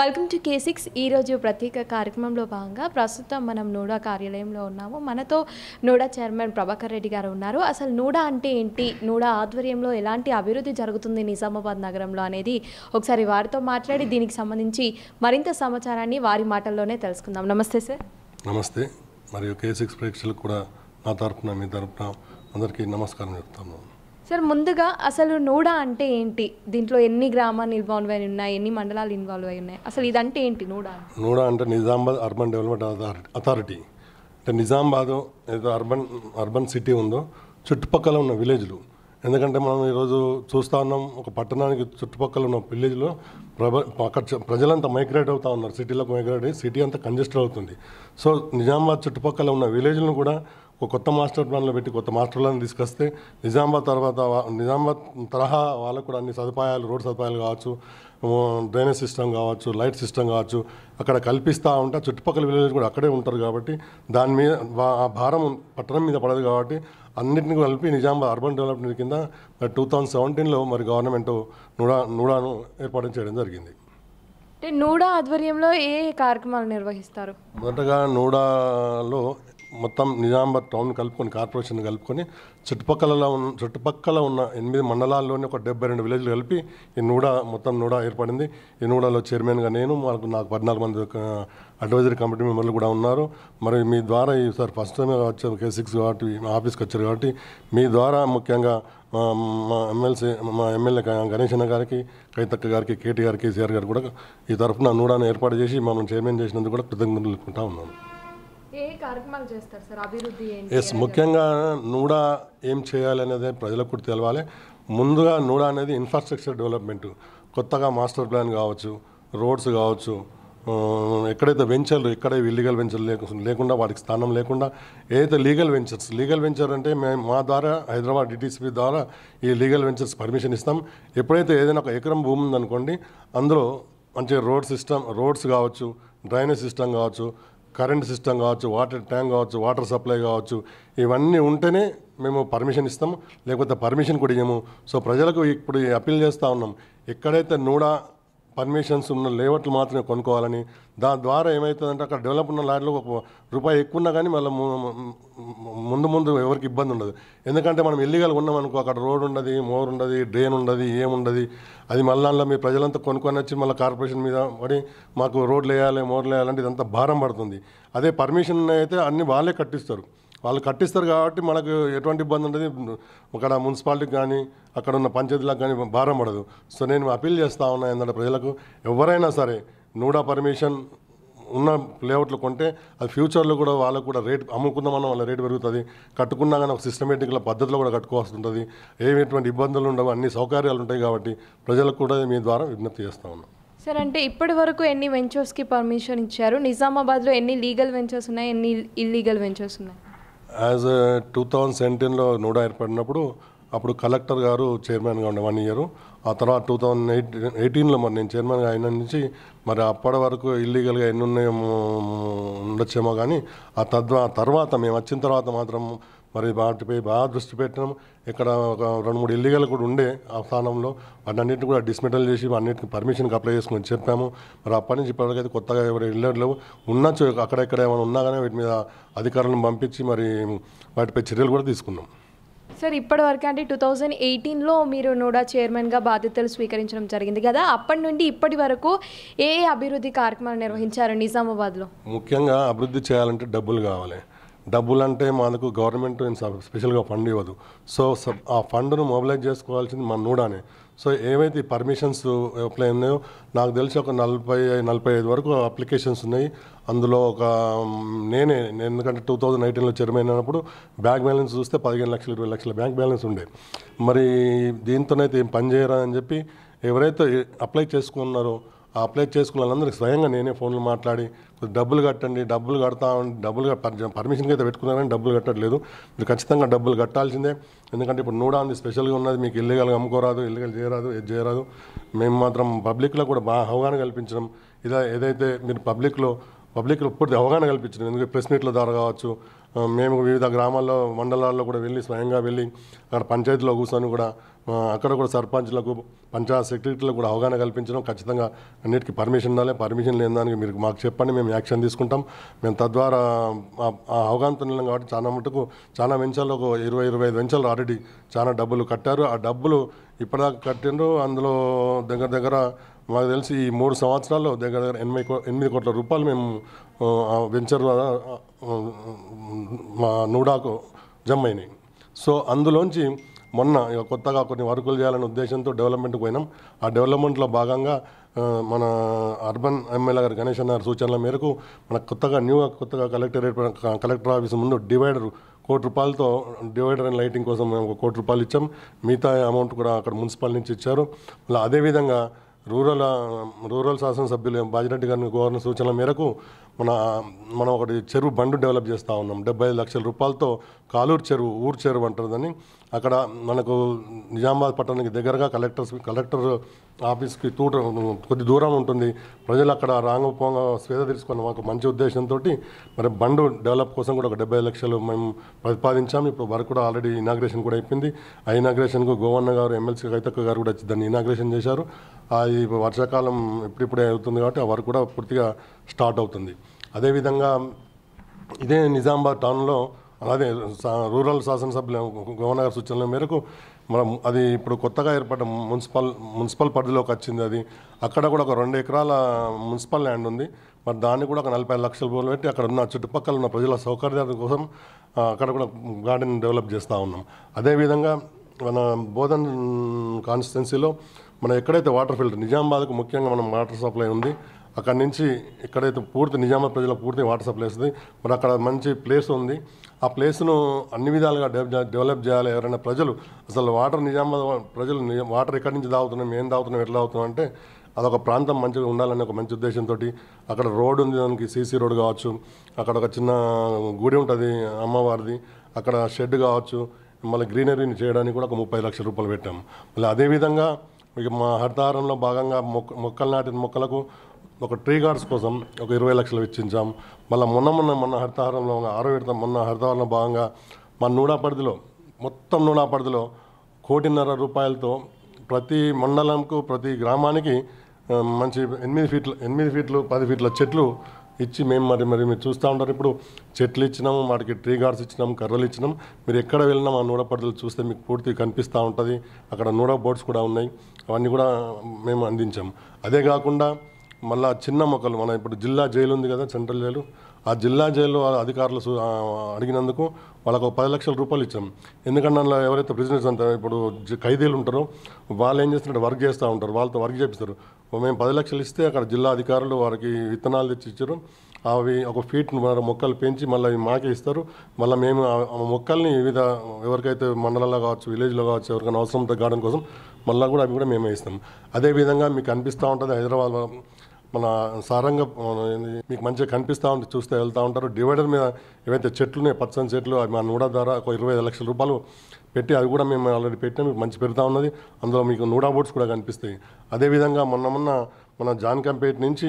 welcome to K six ఈరోజు ప్రత్యేక కార్యక్రమంలో భాగంగా ప్రస్తుతం మనం నూడా కార్యాలయంలో ఉన్నాము మనతో నూడా చైర్మన్ ప్రభాకర్ రెడ్డి గారు ఉన్నారు అసలు నూడా అంటే ఏంటి నూడా ఆధ్వర్యంలో ఎలాంటి అభివృద్ధి జరుగుతుంది నిజామాబాద్ నగరంలో అనేది ఒకసారి వారితో మాట్లాడి దీనికి సంబంధించి మరింత సమాచారాన్ని వారి మాటల్లోనే తెలుసుకుందాం నమస్తే సార్ నమస్తే మరియు కే సిక్స్ ప్రేక్షకులకు కూడా నా తరపున మీ తరపున అందరికీ నమస్కారం చెప్తాను సార్ ముందుగా అసలు నూడా అంటే ఏంటి దీంట్లో ఎన్ని గ్రామాలు ఇన్వాల్వ్ అయి ఉన్నాయి ఎన్ని మండలాలు ఇన్వాల్వ్ అయి ఉన్నాయి అసలు ఇదంటే ఏంటి నూడా నూడా అంటే Nizamabad urban development authority authority అంటే నిజామాబాద్ ఏదో అర్బన్ అర్బన్ సిటీ ఉందో చుట్టుపక్కల ఉన్న విలేజ్లు ఎందుకంటే మనం ఈరోజు చూస్తూ ఉన్నాం ఒక పట్టణానికి చుట్టుపక్కల ఉన్న విలేజ్లో ప్రభ అక్కడ చ- ప్రజలంతా మైగ్రేట్ అవుతూ ఉన్నారు సిటీలోకి మైగ్రేట్ అయ్యి సిటీ అంతా కంజెస్టెడ్ అవుతుంది సో నిజామాబాద్ చుట్టుపక్కల ఉన్న విలేజ్లను కూడా ఒక కొత్త మాస్టర్ ప్లాన్లో పెట్టి కొత్త మాస్టర్ ప్లాన్ తీసుకొస్తే నిజామాబాద్ తర్వాత వా- నిజామాబాద్ తరహా వాళ్ళకు కూడా అన్ని సదుపాయాలు రోడ్ సదుపాయాలు కావచ్చు డ్రైనేజ్ సిస్టమ్ కావచ్చు లైట్ సిస్టమ్ కావచ్చు అక్కడ కల్పిస్తూ ఉంటే చుట్టుపక్కల విలేజ్ కూడా అక్కడే ఉంటారు కాబట్టి దాని మీద వా- ఆ భారం పట్టణం మీద పడదు కాబట్టి అన్నింటిని కలిపి నిజామాబాద్ అర్బన్ డెవలప్మెంట్ కింద టూ థౌజండ్ సెవెంటీన్లో మరి గవర్నమెంట్ నూడా నూడాను ఏర్పాటు చేయడం జరిగింది అంటే నూడా ఆధ్వర్యంలో ఏ ఏ కార్యక్రమాలు నిర్వహిస్తారు మొదటగా నూడాలో మొత్తం నిజామాబాద్ టౌన్ కలుపుకొని కార్పొరేషన్ కలుపుకొని చుట్టుపక్కల ఉన్న చుట్టుపక్కల ఉన్న ఎనిమిది మండలాల్లోనే ఒక డెబ్బై రెండు విలేజ్లు కలిపి ఈ నూడా మొత్తం నూడా ఏర్పడింది ఈ నూడాలో చైర్మన్గా నేను మాకు నాకు పద్నాలుగు మంది అడ్వైజరీ కమిటీ మెంబర్లు కూడా ఉన్నారు మరి మీ ద్వారా ఈసారి ఫస్ట్ టైం వచ్చారు కే సిక్స్ కాబట్టి మా ఆఫీస్కి వచ్చారు కాబట్టి మీ ద్వారా ముఖ్యంగా మా మా ఎమ్మెల్సీ మా ఎమ్మెల్యే గణేష్ అన్న గారికి కైతక్క గారికి కేటీ గారికి కేసీఆర్ గారికి కూడా ఈ తరఫున నూడాను ఏర్పాటు చేసి మనం చైర్మన్ చేసినందుకు కూడా కృతజ్ఞతలు తెలుపుకుంటా ఉన్నాను ఏ కార్యక్రమాలు చేస్తారు సార్ అభివృద్ధి ఏంటి ఎస్ ముఖ్యంగా నూడా ఏం చేయాలి అనేది ప్రజలకు కూడా తెలవాలి ముందుగా నూడా అనేది ఇన్ఫ్రాస్ట్రక్చర్ డెవలప్మెంట్ కొత్తగా మాస్టర్ ప్లాన్ కావచ్చు రోడ్స్ కావచ్చు ఆ, ఎక్కడైతే వెంచర్లు ఎక్కడ ఇల్లీగల్ వెంచర్లు లేకు లేకుండా వాటికి స్థానం లేకుండా ఏదైతే లీగల్ వెంచర్స్ లీగల్ వెంచర్ అంటే మేము మా ద్వారా హైదరాబాద్ డిటీసీపీ ద్వారా ఈ లీగల్ వెంచర్స్ పర్మిషన్ ఇస్తాం ఎప్పుడైతే ఏదైనా ఒక ఎకరం భూమి ఉందనుకోండి అందులో మంచిగా రోడ్ సిస్టమ్ రోడ్స్ కావచ్చు డ్రైనేజ్ సిస్టమ్ కావచ్చు కరెంట్ సిస్టమ్ కావచ్చు వాటర్ ట్యాంక్ కావచ్చు వాటర్ సప్లై కావచ్చు ఇవన్నీ ఉంటేనే మేము పర్మిషన్ ఇస్తాం లేకపోతే పర్మిషన్ కూడా ఇవ్వము సో ప్రజలకు ఇప్పుడు అప్పీల్ చేస్తూ ఉన్నాం ఎక్కడైతే నూడా పర్మిషన్స్ ఉన్న లేఅవుట్లు మాత్రమే కొనుక్కోవాలని దాని ద్వారా ఏమవుతుందంటే అక్కడ డెవలప్ ఉన్న ల్యాండ్లో ఒక రూపాయి ఎక్కువ ఉన్నా కానీ మళ్ళీ ముందు ముందు ఎవరికి ఇబ్బంది ఉండదు ఎందుకంటే మనం ఇల్లీగల్ ఉన్నాం అనుకో అక్కడ రోడ్ ఉండదు మోర్ ఉండదు డ్రైన్ ఉండదు ఏముండదు అది మళ్ళీ అందులో మీ ప్రజలంతా కొనుక్కొని వచ్చి మళ్ళీ కార్పొరేషన్ మీద పడి మాకు రోడ్లు వేయాలి మోర్లు వేయాలంటే ఇదంతా భారం పడుతుంది అదే పర్మిషన్ అయితే అన్ని వాళ్ళే కట్టిస్తారు వాళ్ళు కట్టిస్తారు కాబట్టి మనకు ఎటువంటి ఇబ్బంది ఉండదు అక్కడ మున్సిపాలిటీకి కానీ అక్కడ ఉన్న పంచాయతీలకు కానీ భారం పడదు సో నేను అప్పీల్ చేస్తా ఉన్నా ఏంటంటే ప్రజలకు ఎవరైనా సరే నూడా పర్మిషన్ ఉన్న లేఅవుట్లు కొంటే అది ఫ్యూచర్లో కూడా వాళ్ళకు కూడా రేట్ అమ్ముకుందామన్న వాళ్ళ రేటు పెరుగుతుంది కట్టుకున్నా కానీ ఒక సిస్టమేటిక్ల పద్ధతిలో కూడా కట్టుకోవాల్సి ఉంటుంది ఏమి ఎటువంటి ఇబ్బందులు ఉండవు అన్ని సౌకర్యాలు ఉంటాయి కాబట్టి ప్రజలకు కూడా మీ ద్వారా విజ్ఞప్తి చేస్తా ఉన్నాం సార్ అంటే ఇప్పటి వరకు ఎన్ని వెంచర్స్కి పర్మిషన్ ఇచ్చారు నిజామాబాద్లో ఎన్ని లీగల్ వెంచర్స్ ఉన్నాయి ఎన్ని ఇల్లీగల్ వెంచర్స్ ఉన్నాయి యాజ్ టూ థౌజండ్ సెవెంటీన్లో నూడా ఏర్పడినప్పుడు అప్పుడు కలెక్టర్ గారు చైర్మన్గా ఉండే వన్ ఇయర్ ఆ తర్వాత టూ థౌజండ్ ఎయిట్ ఎయిటీన్లో మరి నేను చైర్మన్గా అయిన నుంచి మరి అప్పటి వరకు ఇల్లీగల్గా ఎన్ని ఉన్నాయో ఉండొచ్చేమో కానీ ఆ తద్వా తర్వాత మేము వచ్చిన తర్వాత మాత్రం మరి వాటిపై బాగా దృష్టి పెట్టినాం ఇక్కడ ఒక రెండు మూడు ఇల్లీగల్ కూడా ఉండే ఆ స్థానంలో వాటన్నిటిని కూడా డిస్మెటల్ చేసి అన్నిటిని పర్మిషన్కి అప్లై చేసుకొని చెప్పాము మరి అప్పటి నుంచి ఇప్పటికైతే కొత్తగా ఎవరు ఇల్లు ఉండొచ్చు అక్కడెక్కడ ఏమైనా ఉన్నా కానీ వీటి మీద అధికారులను పంపించి మరి వాటిపై చర్యలు కూడా తీసుకున్నాం సార్ ఇప్పటి వరకు అంటే టూ థౌజండ్ ఎయిటీన్లో మీరు నోడా చైర్మన్గా బాధ్యతలు స్వీకరించడం జరిగింది కదా అప్పటి నుండి ఇప్పటి వరకు ఏ ఏ అభివృద్ధి కార్యక్రమాలు నిర్వహించారు నిజామాబాద్లో ముఖ్యంగా అభివృద్ధి చేయాలంటే డబ్బులు కావాలి డబ్బులు అంటే మనకు గవర్నమెంట్ ఏం స- స్పెషల్గా ఫండ్ ఇవ్వదు సో స- ఆ ఫండ్ను మొబిలైజ్ చేసుకోవాల్సింది మన నూడానే సో ఏవైతే పర్మిషన్స్ అప్లై ఉన్నాయో నాకు తెలిసి ఒక నలభై నలభై ఐదు వరకు అప్లికేషన్స్ ఉన్నాయి అందులో ఒక మ్, నేనే నేను ఎందుకంటే టూ థౌజండ్ ఎయిటీన్లో చైర్మన్ అయినప్పుడు బ్యాంక్ బ్యాలెన్స్ చూస్తే పదిహేను లక్షలు ఇరవై లక్షల బ్యాంక్ బ్యాలెన్స్ ఉండే మరి దీంతోనైతే ఏం పని చేయరా అని చెప్పి ఎవరైతే అప్లై చేసుకున్నారో ఆ అప్లై చేసుకున్న వాళ్ళందరికీ స్వయంగా నేనే ఫోన్లు మాట్లాడి కొద్ది డబ్బులు కట్టండి డబ్బులు కడతా ఉండి డబ్బులు కట్ట- పర్మిషన్కి అయితే పెట్టుకున్నారని డబ్బులు కట్టట్లేదు మీరు ఖచ్చితంగా డబ్బులు కట్టాల్సిందే ఎందుకంటే ఇప్పుడు నూడా ఉంది స్పెషల్గా ఉన్నది మీకు ఇల్లీగల్గా అమ్ముకోరాదు ఇల్లీగల్ చేయరాదు ఏది చేయరాదు మేము మాత్రం పబ్లిక్లో కూడా బాగా అవగాహన కల్పించడం ఇదే ఏదైతే మీరు పబ్లిక్లో పబ్లిక్లో పూర్తి అవగాహన కల్పించడం ఎందుకంటే ప్రెస్ మీట్ల ద్వారా కావచ్చు ఆ, మేము వివిధ గ్రామాల్లో మండలాల్లో కూడా వెళ్ళి స్వయంగా వెళ్ళి అక్కడ పంచాయతీలో కూర్చొని కూడా ఆ, అక్కడ కూడా సర్పంచ్లకు పంచాయత్ సెక్రటరీలకు కూడా అవగాహన కల్పించడం ఖచ్చితంగా అన్నిటికీ పర్మిషన్ ఉండాలి పర్మిషన్ లేని దానికి మీరు మాకు చెప్పండి మేము యాక్షన్ తీసుకుంటాం మేము తద్వారా ఆ- ఆ అవగాహనతో ఉన్నాం కాబట్టి చాలా మటుకు చాలా వెంచాలు ఒక ఇరవై ఇరవై ఐదు వెంచాలు ఆల్రెడీ చాలా డబ్బులు కట్టారు ఆ డబ్బులు ఇప్పటిదాకా కట్టిండ్రు అందులో దగ్గర దగ్గర మాకు తెలిసి ఈ మూడు సంవత్సరాల్లో దగ్గర దగ్గర ఎనభై కో ఎనిమిది కోట్ల రూపాయలు మేము ఆ, ఆ వెంచర్ ద్వారా ఆ, మా నూడాకు జమ అయినాయి సో అందులోంచి మొన్న ఇక కొత్తగా కొన్ని వర్కులు చేయాలనే ఉద్దేశంతో డెవలప్మెంట్కి పోయినాం ఆ డెవలప్మెంట్లో భాగంగా ఆ, మన అర్బన్ ఎమ్మెల్యే గారు గణేష్ అన్న గారి సూచనల మేరకు మన కొత్తగా న్యూగా కొత్తగా కలెక్టరేట్ కలెక్టర్ ఆఫీస్ ముందు డివైడర్ కోటి రూపాయలతో డివైడర్ అండ్ లైటింగ్ కోసం మేము ఒక కోటి రూపాయలు ఇచ్చాం మిగతా అమౌంట్ కూడా అక్కడ మున్సిపల్ నుంచి ఇచ్చారు మళ్ళీ అదేవిధంగా రూరల్ ఆ, రూరల్ శాసనసభ్యులు బాజిరెడ్డి గారి గవర్నర్ సూచనల మేరకు మన మనం ఒకటి చెరువు బండు డెవలప్ చేస్తూ ఉన్నాం డెబ్బై ఐదు లక్షల రూపాయలతో కాలూరు చెరువు ఊరు చెరువు అంటుందని అక్కడ మనకు నిజామాబాద్ పట్టణానికి దగ్గరగా కలెక్టర్ కలెక్టర్ ఆఫీస్కి తూట కొద్ది దూరం ఉంటుంది ప్రజలు అక్కడ రాంగ పోంగ స్వేద తీసుకున్న మాకు మంచి ఉద్దేశంతో మరి బండు డెవలప్ కోసం కూడా ఒక డెబ్బై లక్షలు మేము ప్రతిపాదించాం ఇప్పుడు వర్క్ కూడా ఆల్రెడీ ఇనాగ్రేషన్ కూడా అయిపోయింది ఆ ఇనాగ్రేషన్కు గోవన్న గారు ఎమ్మెల్సీ కైతక్క గారు కూడా వచ్చి దాన్ని ఇనాగ్రేషన్ చేశారు ఆ ఈ వర్షాకాలం ఇప్పుడిప్పుడే అవుతుంది కాబట్టి ఆ వర్క్ కూడా పూర్తిగా స్టార్ట్ అవుతుంది అదేవిధంగా ఇదే నిజామాబాద్ టౌన్లో అదే సా- రూరల్ శాసనసభ్యుల గవర్నర్ గారి సూచనల మేరకు మనం అది ఇప్పుడు కొత్తగా ఏర్పడ్డ మున్సిపల్ మున్సిపల్ పరిధిలోకి వచ్చింది అది అక్కడ కూడా ఒక రెండు ఎకరాల మున్సిపల్ ల్యాండ్ ఉంది మరి దాన్ని కూడా ఒక నలభై లక్షల రూపాయలు పెట్టి అక్కడ ఉన్న చుట్టుపక్కల ఉన్న ప్రజల సౌకర్యాల కోసం ఆ, అక్కడ కూడా గార్డెన్ డెవలప్ చేస్తూ ఉన్నాం అదేవిధంగా మన బోధన్ కాన్స్టిట్యున్సీలో మనం ఎక్కడైతే వాటర్ ఫిల్టర్ నిజామాబాద్కు ముఖ్యంగా మనం వాటర్ సప్లై ఉంది అక్కడి నుంచి ఎక్కడైతే పూర్తి నిజామాబాద్ ప్రజలకు పూర్తి వాటర్ సప్లై వస్తుంది మరి అక్కడ మంచి ప్లేస్ ఉంది ఆ ప్లేస్ను అన్ని విధాలుగా డెవ- డెవలప్ చేయాలి ఎవరైనా ప్రజలు అసలు వాటర్ నిజామాబాద్ ప్రజలు నిజా- వాటర్ ఎక్కడి నుంచి తాగుతున్నాం ఏం తాగుతున్నాం ఎట్లా తాగుతున్నాం అంటే అదొక ప్రాంతం మంచిగా ఉండాలనే ఒక మంచి ఉద్దేశంతో అక్కడ రోడ్ ఉంది దానికి సీసీ రోడ్ కావచ్చు అక్కడ ఒక చిన్న గుడి ఉంటుంది అమ్మవారిది అక్కడ షెడ్ కావచ్చు మళ్ళీ గ్రీనరీని చేయడానికి కూడా ఒక ముప్పై లక్షల రూపాయలు పెట్టాము మళ్ళీ అదేవిధంగా ఇక మా హరితహారంలో భాగంగా మొక్క మొక్కలు నాటిన మొక్కలకు ఒక ట్రీ గార్డ్స్ కోసం ఒక ఇరవై లక్షలు వెచ్చించాం మళ్ళీ మొన్న మొన్న మొన్న హరితహారంలో ఒక ఆరో విడత మొన్న హరితహారంలో భాగంగా మా నూడా పరిధిలో మొత్తం నూడా పరిధిలో కోటిన్నర రూపాయలతో ప్రతి మండలంకు ప్రతి గ్రామానికి ఆ, మంచి ఎనిమిది ఫీట్లు ఎనిమిది ఫీట్లు పది ఫీట్ల చెట్లు ఇచ్చి మేము మరి మరి మీరు చూస్తూ ఉంటారు ఇప్పుడు చెట్లు ఇచ్చినాము వాటికి ట్రీ గార్డ్స్ ఇచ్చినాం కర్రలు ఇచ్చినాం మీరు ఎక్కడ వెళ్ళినా ఆ నూడ పడతలు చూస్తే మీకు పూర్తి కనిపిస్తూ ఉంటుంది అక్కడ నూడ బోర్డ్స్ కూడా ఉన్నాయి అవన్నీ కూడా మేము అందించాం అదే కాకుండా మళ్ళా చిన్న మొక్కలు మన ఇప్పుడు జిల్లా జైలు ఉంది కదా సెంట్రల్ జైలు ఆ జిల్లా జైలు అధికారులు సు- ఆ, అడిగినందుకు వాళ్ళకు ఒక పది లక్షల రూపాయలు ఇచ్చాం ఎందుకంటే అందులో ఎవరైతే ప్రిజనర్స్ అంటారో ఇప్పుడు జ- ఖైదీలు ఉంటారో వాళ్ళు ఏం చేస్తుంటే వర్క్ చేస్తూ ఉంటారు వాళ్ళతో వర్క్ చేపిస్తారు మేము పది లక్షలు ఇస్తే అక్కడ జిల్లా అధికారులు వారికి విత్తనాలు తెచ్చి ఇచ్చారు అవి ఒక ఫీట్ మొక్కలు పెంచి మళ్ళీ అవి మాకే ఇస్తారు మళ్ళీ మేము ఆ- ఆ మొక్కల్ని వివిధ ఎవరికైతే మండలంలో కావచ్చు విలేజ్లో కావచ్చు ఎవరికైనా అవసరం ఉంటే గార్డెన్ కోసం మళ్ళీ కూడా అవి కూడా మేమే ఇస్తాం అదేవిధంగా మీకు అనిపిస్తూ ఉంటుంది హైదరాబాద్లో మన సారంగ మన ఏంది, మీకు మంచిగా కనిపిస్తూ ఉంటే చూస్తే వెళ్తూ ఉంటారు డివైడర్ మీద ఏవైతే చెట్లు ఉన్నాయి పచ్చని చెట్లు అవి మా నూడ ద్వారా ఒక ఇరవై ఐదు లక్షల రూపాయలు పెట్టి అది కూడా మేము ఆల్రెడీ పెట్టాం మీకు మంచి పెడతా ఉన్నది అందులో మీకు నూడా బోట్స్ కూడా కనిపిస్తాయి అదేవిధంగా మొన్న మొన్న మన జాన్కంపేట నుంచి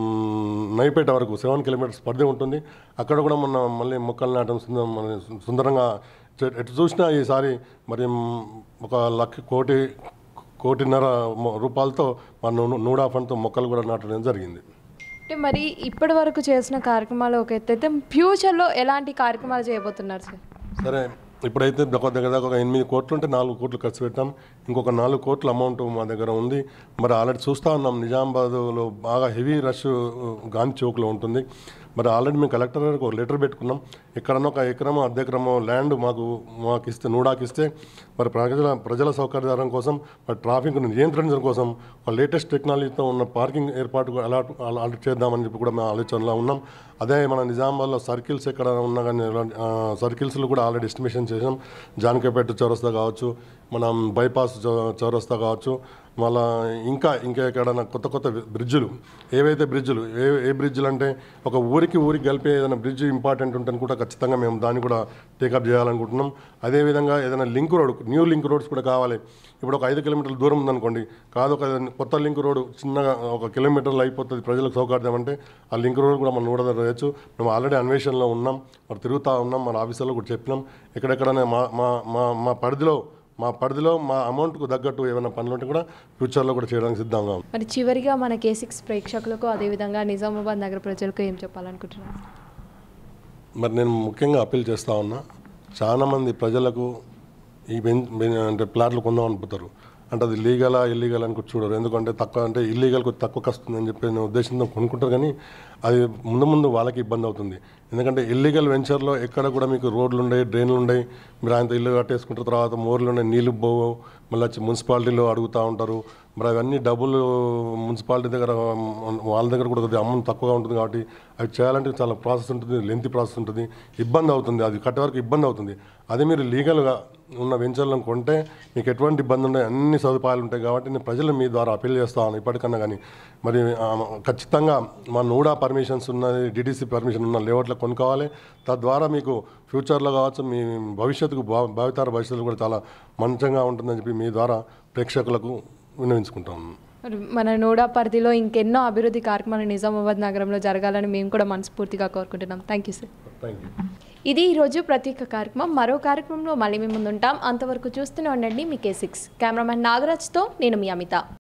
మ్, నైపేట వరకు సెవెన్ కిలోమీటర్స్ పరిధి ఉంటుంది అక్కడ కూడా మొన్న మళ్ళీ మొక్కలు నాటం సుందర మన సుందరంగా చె- ఎటు చూసినా ఈసారి మరి మ్, ఒక లక్ష కోటి కోటిన్నర మొ- రూపాయలతో మన నూ- నూడా ఫండ్తో మొక్కలు కూడా నాటడం జరిగింది అంటే మరి ఇప్పటి వరకు చేసిన కార్యక్రమాలు ఒక ఎత్తు అయితే ఫ్యూచర్లో ఎలాంటి కార్యక్రమాలు చేయబోతున్నారు సార్ సరే ఇప్పుడైతే ఒక దగ్గర దాకా ఒక ఎనిమిది కోట్లు ఉంటే నాలుగు కోట్లు ఖర్చు పెట్టాం ఇంకొక నాలుగు కోట్ల అమౌంట్ మా దగ్గర ఉంది మరి ఆల్రెడీ చూస్తూ ఉన్నాం నిజామాబాద్లో బాగా హెవీ రష్ గాంధీ చౌక్లో ఉంటుంది మరి ఆల్రెడీ మేము కలెక్టర్ గారికి ఒక లెటర్ పెట్టుకున్నాం ఎక్కడన్నా ఒక ఎకరమో అర్ధ ఎకరమో ల్యాండ్ మాకు మాకు ఇస్తే నూడాకి ఇస్తే మరి ప్రజల ప్రజల సౌకర్యారం కోసం మరి ట్రాఫిక్ నియంత్రించడం కోసం ఒక లేటెస్ట్ టెక్నాలజీతో ఉన్న పార్కింగ్ ఏర్పాటు కూడా అలాట్ అలాట్ చేద్దామని చెప్పి కూడా మేము ఆలోచనలో ఉన్నాం అదే మన నిజామాబాద్లో సర్కిల్స్ ఎక్కడ ఉన్నా కానీ సర్కిల్స్లో కూడా ఆల్రెడీ ఎస్టిమేషన్ చేసాం జానకేపేట చౌరస్తా కావచ్చు మనం బైపాస్ చౌ- చౌరస్తా కావచ్చు మళ్ళా ఇంకా ఇంకా ఎక్కడైనా కొత్త కొత్త బ్రిడ్జులు ఏవైతే బ్రిడ్జులు ఏ ఏ బ్రిడ్జులు అంటే ఒక ఊరికి ఊరికి కలిపే ఏదైనా బ్రిడ్జ్ ఇంపార్టెంట్ ఉంటే కూడా ఖచ్చితంగా మేము దాన్ని కూడా టేకప్ చేయాలనుకుంటున్నాం అదేవిధంగా ఏదైనా link road new link roads కూడా కావాలి ఇప్పుడు ఒక ఐదు కిలోమీటర్ల దూరం ఉందనుకోండి కాదు ఒక కొత్త లింక్ రోడ్ చిన్నగా ఒక కిలోమీటర్లు అయిపోతుంది ప్రజలకు సౌకర్యం అంటే ఆ లింక్ రోడ్ కూడా మనం కూడా చేయొచ్చు మేము ఆల్రెడీ అన్వేషణలో ఉన్నాం మరి తిరుగుతూ ఉన్నాం మన ఆఫీసర్లో కూడా చెప్పినాం ఎక్కడెక్కడైనా మా మా మా మా పరిధిలో మా పరిధిలో మా అమౌంట్కు తగ్గట్టు ఏమైనా పనులు ఉంటే కూడా ఫ్యూచర్లో కూడా చేయడానికి సిద్ధంగా ఉన్నాం మరి చివరిగా మన కే సిక్స్ ప్రేక్షకులకు అదేవిధంగా నిజామాబాద్ నగర ప్రజలకు ఏం చెప్పాలనుకుంటున్నారు మరి నేను ముఖ్యంగా అప్పీల్ చేస్తూ ఉన్నా చాలామంది ప్రజలకు ఈ బెన్ బెన్- అంటే ప్లాట్లు కొందాం అనుకుంటారు అంటే అది లీగలా ఇల్లీగల్ అని కూడా చూడరు ఎందుకంటే తక్కువ అంటే ఇల్లీగల్ కొద్ది తక్కువకి వస్తుంది అని చెప్పి ఉద్దేశంతో కొనుక్కుంటారు కానీ అది ముందు ముందు వాళ్ళకి ఇబ్బంది అవుతుంది ఎందుకంటే ఇల్లీగల్ వెంచర్లో ఎక్కడ కూడా మీకు రోడ్లు ఉన్నాయి డ్రైన్లు ఉన్నాయి మీరు ఆయనతో ఇల్లు కట్టేసుకుంటారు తర్వాత మోర్లు ఉన్నాయి నీళ్ళు పోవు మళ్ళీ వచ్చి మున్సిపాలిటీలో అడుగుతూ ఉంటారు మరి అవన్నీ డబ్బులు మున్సిపాలిటీ దగ్గర మ్, వాళ్ళ దగ్గర కూడా కొద్దిగా అమౌంట్ తక్కువగా ఉంటుంది కాబట్టి అవి చేయాలంటే చాలా ప్రాసెస్ ఉంటుంది లెంతీ ప్రాసెస్ ఉంటుంది ఇబ్బంది అవుతుంది అది కట్టే వరకు ఇబ్బంది అవుతుంది అదే మీరు లీగల్గా ఉన్న వెంచర్లను కొంటే మీకు ఎటువంటి ఇబ్బంది ఉన్నాయి అన్ని సదుపాయాలు ఉంటాయి కాబట్టి నేను ప్రజలు మీ ద్వారా అప్పీల్ చేస్తాను ఇప్పటికన్నా కానీ మరి ఆ, ఖచ్చితంగా మా నూడా పర్మిషన్స్ ఉన్నది డిడిసి పర్మిషన్ ఉన్న లేఅవుట్లో కొనుక్కోవాలి తద్వారా మీకు ఫ్యూచర్లో కావచ్చు మీ భవిష్యత్తుకు భా భావితర భవిష్యత్తు కూడా చాలా మంచిగా ఉంటుందని చెప్పి మీ ద్వారా ప్రేక్షకులకు విన్నవించుకుంటాను మరి మన నోడా పరిధిలో ఇంకెన్నో అభివృద్ధి కార్యక్రమాలు నిజామాబాద్ నగరంలో జరగాలని మేము కూడా మనస్ఫూర్తిగా కోరుకుంటున్నాం thank you sir thank you ఇది ఈరోజు ప్రత్యేక కార్యక్రమం మరో కార్యక్రమంలో మళ్ళీ మేము ముందుంటాం అంతవరకు చూస్తూనే ఉండండి మీ కే సిక్స్ కెమెరామెన్ నాగరాజ్తో నేను మీ అమిత